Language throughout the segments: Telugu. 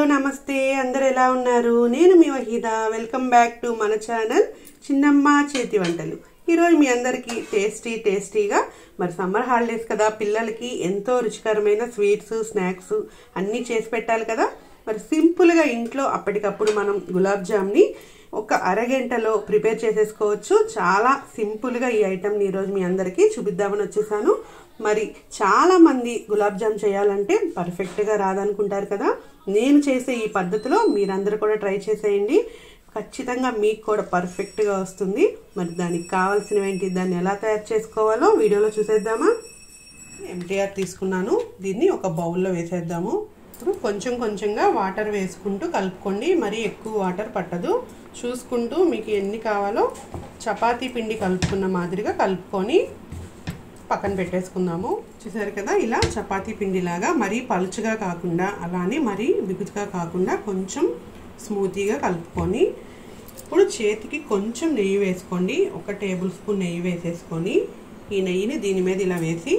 నమస్తే అందరు ఎలా ఉన్నారు నేను మీ వహీద వెల్కమ్ బ్యాక్ టు మన ఛానల్ చిన్నమ్మ చేతి వంటలు ఈరోజు మీ అందరికీ టేస్టీ టేస్టీగా మరి సమ్మర్ హాలిడేస్ కదా పిల్లలకి ఎంతో రుచికరమైన స్వీట్స్ స్నాక్స్ అన్నీ చేసి పెట్టాలి కదా మరి సింపుల్గా ఇంట్లో అప్పటికప్పుడు మనం గులాబ్ జామ్ని ఒక అరగంటలో ప్రిపేర్ చేసేసుకోవచ్చు చాలా సింపుల్గా ఈ ఐటమ్ని ఈరోజు మీ అందరికీ చూపిద్దామని వచ్చేసాను మరి చాలా మంది గులాబ్ జామ్ చేయాలంటే పర్ఫెక్ట్గా రాదనుకుంటారు కదా నేను చేసే ఈ పద్ధతిలో మీరందరూ కూడా ట్రై చేసేయండి ఖచ్చితంగా మీకు కూడా పర్ఫెక్ట్గా వస్తుంది మరి దానికి కావాల్సినవి ఏంటి దాన్ని ఎలా తయారు చేసుకోవాలో వీడియోలో చూసేద్దామా ఎంటీఆర్ తీసుకున్నాను దీన్ని ఒక బౌల్లో వేసేద్దాము ఇప్పుడు కొంచెం కొంచెంగా వాటర్ వేసుకుంటూ కలుపుకోండి మరీ ఎక్కువ వాటర్ పట్టదు చూసుకుంటూ మీకు ఎన్ని కావాలో చపాతీ పిండి కలుపుకున్న మాదిరిగా కలుపుకొని పక్కన పెట్టేసుకుందాము చూసారు కదా ఇలా చపాతీ పిండిలాగా మరీ పలుచగా కాకుండా అలానే మరీ బిగుతుగా కాకుండా కొంచెం స్మూతీగా కలుపుకొని ఇప్పుడు చేతికి కొంచెం నెయ్యి వేసుకోండి ఒక టేబుల్ స్పూన్ నెయ్యి వేసేసుకొని ఈ నెయ్యిని దీని మీద ఇలా వేసి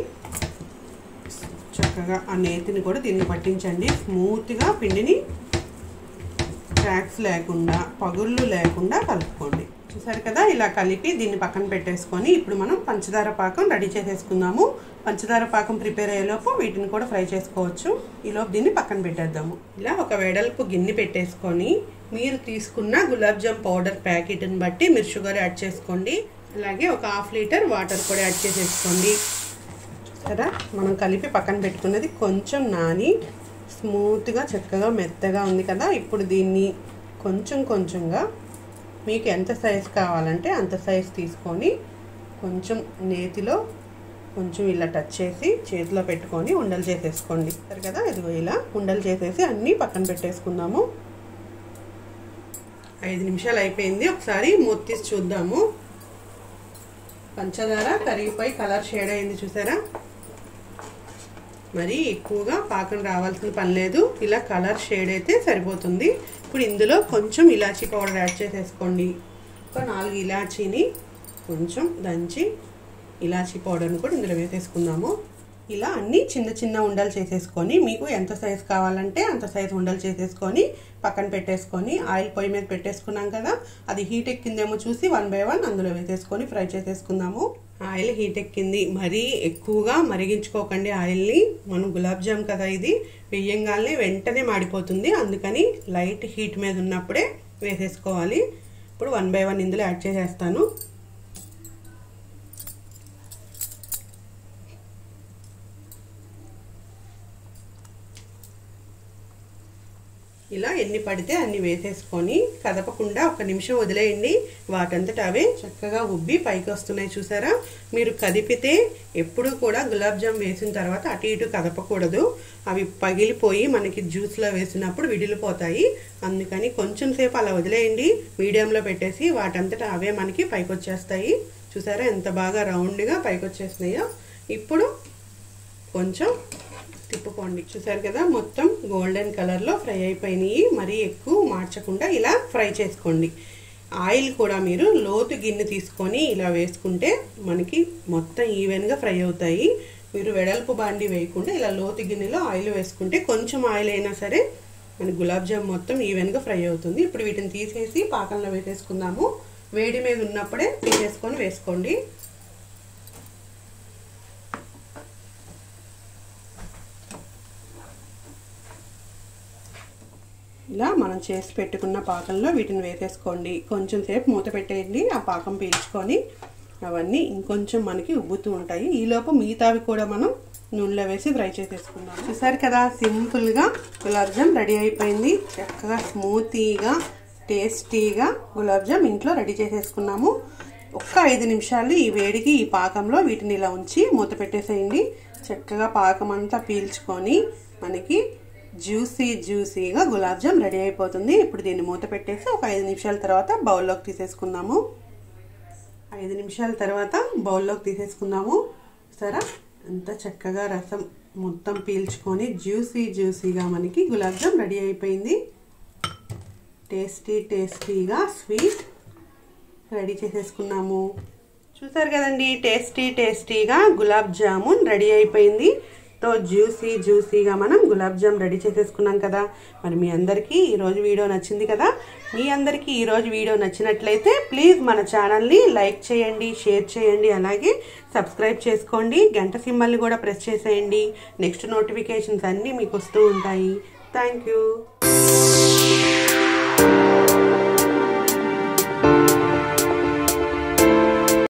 చక్కగా ఆ నేతిని కూడా దీన్ని పట్టించండి స్మూత్గా పిండిని క్రాక్స్ లేకుండా పగుళ్ళు లేకుండా కలుపుకోండి చూసారు కదా ఇలా కలిపి దీన్ని పక్కన పెట్టేసుకొని ఇప్పుడు మనం పంచదార పాకం రెడీ చేసేసుకుందాము పంచదార పాకం ప్రిపేర్ అయ్యేలోపు వీటిని కూడా ఫ్రై చేసుకోవచ్చు ఈలోపు దీన్ని పక్కన పెట్టేద్దాము ఇలా ఒక వెడల్పు గిన్నె పెట్టేసుకొని మీరు తీసుకున్న గులాబ్ జామ్ పౌడర్ ప్యాకెట్ని బట్టి మీరు షుగర్ యాడ్ చేసుకోండి అలాగే ఒక హాఫ్ లీటర్ వాటర్ కూడా యాడ్ చేసేసుకోండి కదా మనం కలిపి పక్కన పెట్టుకున్నది కొంచెం నాని స్మూత్గా చక్కగా మెత్తగా ఉంది కదా ఇప్పుడు దీన్ని కొంచెం కొంచెంగా మీకు ఎంత సైజ్ కావాలంటే అంత సైజ్ తీసుకొని కొంచెం నేతిలో కొంచెం ఇలా టచ్ చేసి చేతిలో పెట్టుకొని ఉండలు చేసేసుకోండి సరే కదా ఇదిగో ఇలా ఉండలు చేసేసి అన్నీ పక్కన పెట్టేసుకుందాము ఐదు నిమిషాలు అయిపోయింది ఒకసారి మూత తీసి చూద్దాము పంచదార కరిగిపోయి కలర్ షేడ్ అయింది చూసారా మరి ఎక్కువగా పాకం రావాల్సిన పని లేదు ఇలా కలర్ షేడ్ అయితే సరిపోతుంది ఇప్పుడు ఇందులో కొంచెం ఇలాచీ పౌడర్ యాడ్ చేసేసుకోండి ఒక నాలుగు ఇలాచీని కొంచెం దంచి ఇలాచీ పౌడర్ని కూడా ఇందులో వేసేసుకుందాము ఇలా అన్ని చిన్న చిన్న ఉండలు చేసేసుకొని మీకు ఎంత సైజ్ కావాలంటే అంత సైజ్ ఉండలు చేసేసుకొని పక్కన పెట్టేసుకొని ఆయిల్ పొయ్యి మీద పెట్టేసుకున్నాం కదా అది హీట్ ఎక్కిందేమో చూసి వన్ బై వన్ అందులో వేసేసుకొని ఫ్రై చేసేసుకుందాము ఆయిల్ హీట్ ఎక్కింది మరీ ఎక్కువగా మరిగించుకోకండి ఆయిల్ని మనం గులాబ్ జామ్ కదా ఇది వెయ్యంగానే వెంటనే మాడిపోతుంది అందుకని లైట్ హీట్ మీద ఉన్నప్పుడే వేసేసుకోవాలి ఇప్పుడు వన్ బై వన్ ఇందులో యాడ్ చేసేస్తాను ఇలా ఎన్ని పడితే అన్ని వేసేసుకొని కదపకుండా ఒక నిమిషం వదిలేయండి వాటంతట అవే చక్కగా ఉబ్బి పైకి వస్తున్నాయి చూసారా మీరు కదిపితే ఎప్పుడు కూడా గులాబ్ జామ్ వేసిన తర్వాత అటు ఇటు కదపకూడదు అవి పగిలిపోయి మనకి జ్యూస్లో వేసినప్పుడు విడిలిపోతాయి అందుకని కొంచెం సేపు అలా వదిలేయండి మీడియంలో పెట్టేసి వాటంతట అవే మనకి పైకి వచ్చేస్తాయి చూసారా ఎంత బాగా రౌండ్గా పైకి వచ్చేస్తున్నాయో ఇప్పుడు కొంచెం తిప్పుకోండి చూసారు కదా మొత్తం గోల్డెన్ కలర్లో ఫ్రై అయిపోయినాయి మరీ ఎక్కువ మార్చకుండా ఇలా ఫ్రై చేసుకోండి ఆయిల్ కూడా మీరు లోతు గిన్నె తీసుకొని ఇలా వేసుకుంటే మనకి మొత్తం ఈవెన్గా ఫ్రై అవుతాయి మీరు వెడల్పు బాండి వేయకుండా ఇలా లోతు గిన్నెలో ఆయిల్ వేసుకుంటే కొంచెం ఆయిల్ అయినా సరే మన గులాబ్ జామ్ మొత్తం ఈవెన్గా ఫ్రై అవుతుంది ఇప్పుడు వీటిని తీసేసి పాకంలో వేసేసుకుందాము వేడి మీద ఉన్నప్పుడే తీసేసుకొని వేసుకోండి ఇలా మనం చేసి పెట్టుకున్న పాకంలో వీటిని వేసేసుకోండి కొంచెం సేపు మూత పెట్టేయండి ఆ పాకం పీల్చుకొని అవన్నీ ఇంకొంచెం మనకి ఉబ్బుతూ ఉంటాయి ఈలోపు మిగతావి కూడా మనం నూనెలో వేసి ఫ్రై చేసేసుకుందాం చూసారు కదా సింపుల్గా గులాబ్ జామ్ రెడీ అయిపోయింది చక్కగా స్మూతీగా టేస్టీగా గులాబ్ జామ్ ఇంట్లో రెడీ చేసేసుకున్నాము ఒక్క ఐదు నిమిషాలు ఈ వేడికి ఈ పాకంలో వీటిని ఇలా ఉంచి మూత పెట్టేసేయండి చక్కగా పాకం అంతా పీల్చుకొని మనకి జ్యూసీ జ్యూసీగా గులాబ్ జామ్ రెడీ అయిపోతుంది ఇప్పుడు దీన్ని మూత పెట్టేసి ఒక ఐదు నిమిషాల తర్వాత బౌల్లోకి తీసేసుకుందాము ఐదు నిమిషాల తర్వాత బౌల్లోకి తీసేసుకుందాము సరే అంత చక్కగా రసం మొత్తం పీల్చుకొని జ్యూసీ జ్యూసీగా మనకి గులాబ్ జామ్ రెడీ అయిపోయింది టేస్టీ టేస్టీగా స్వీట్ రెడీ చేసేసుకున్నాము చూసారు కదండి టేస్టీ టేస్టీగా గులాబ్ జామున్ రెడీ అయిపోయింది ఎంతో జ్యూసీ జ్యూసీగా మనం గులాబ్ జామ్ రెడీ చేసేసుకున్నాం కదా మరి మీ అందరికీ ఈరోజు వీడియో నచ్చింది కదా మీ అందరికీ ఈరోజు వీడియో నచ్చినట్లయితే ప్లీజ్ మన ఛానల్ని లైక్ చేయండి షేర్ చేయండి అలాగే సబ్స్క్రైబ్ చేసుకోండి గంట సింబల్ని కూడా ప్రెస్ చేసేయండి నెక్స్ట్ నోటిఫికేషన్స్ అన్నీ మీకు వస్తూ ఉంటాయి థ్యాంక్ యూ